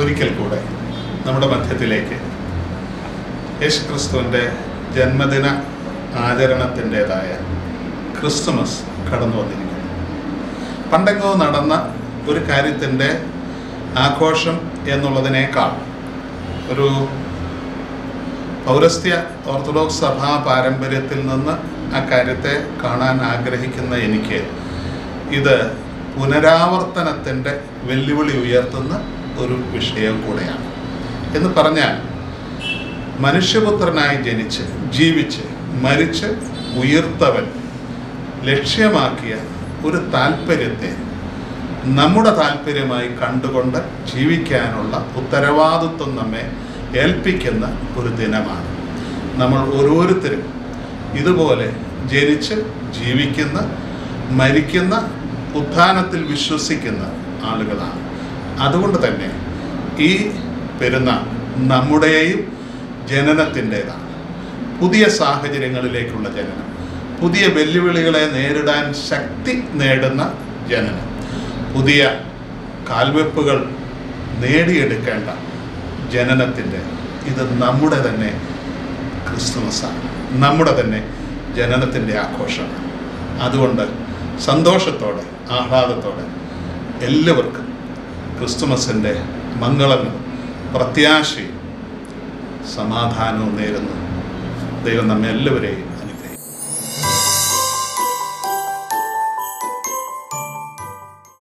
ഒരിക്കൽ കൂടെ നമ്മുടെ മധ്യത്തിലേക്ക് യേശുക്രിസ്തുവിൻ്റെ ജന്മദിന ആചരണത്തിൻ്റെതായ ക്രിസ്തുമസ് കടന്നു വന്നിരിക്കുന്നു പണ്ടെങ്ങോ നടന്ന ഒരു കാര്യത്തിൻ്റെ ആഘോഷം എന്നുള്ളതിനേക്കാൾ ഒരു പൗരസ്ത്യ ഓർത്തഡോക്സ് സഭാ പാരമ്പര്യത്തിൽ നിന്ന് ആ കാര്യത്തെ കാണാൻ ആഗ്രഹിക്കുന്ന എനിക്ക് ഇത് പുനരാവർത്തനത്തിൻ്റെ വെല്ലുവിളി ഉയർത്തുന്ന ഒരു വിഷയം കൂടെയാണ് എന്ന് പറഞ്ഞാൽ മനുഷ്യപുത്രനായി ജനിച്ച് ജീവിച്ച് മരിച്ച് ഉയർത്തവൻ ലക്ഷ്യമാക്കിയ ഒരു താല്പര്യത്തെ നമ്മുടെ താല്പര്യമായി കണ്ടുകൊണ്ട് ജീവിക്കാനുള്ള ഉത്തരവാദിത്വം നമ്മെ ഏൽപ്പിക്കുന്ന ഒരു ദിനമാണ് നമ്മൾ ഓരോരുത്തരും ഇതുപോലെ ജനിച്ച് ജീവിക്കുന്ന മരിക്കുന്ന ഉത്ഥാനത്തിൽ വിശ്വസിക്കുന്ന ആളുകളാണ് അതുകൊണ്ട് തന്നെ ഈ പെരുന്നാൾ നമ്മുടെയും ജനനത്തിൻ്റെതാണ് പുതിയ സാഹചര്യങ്ങളിലേക്കുള്ള ജനനം പുതിയ വെല്ലുവിളികളെ നേരിടാൻ ശക്തി നേടുന്ന ജനനം പുതിയ കാൽവെപ്പുകൾ നേടിയെടുക്കേണ്ട ജനനത്തിൻ്റെ ഇത് നമ്മുടെ തന്നെ ക്രിസ്തുമസാണ് നമ്മുടെ തന്നെ ജനനത്തിൻ്റെ ആഘോഷമാണ് അതുകൊണ്ട് സന്തോഷത്തോടെ ആഹ്ലാദത്തോടെ എല്ലാവർക്കും ക്രിസ്തുമസിൻ്റെ മംഗളങ്ങളും പ്രത്യാശയും സമാധാനവും നേരുന്നു ദൈവം നമ്മെ എല്ലാവരെയും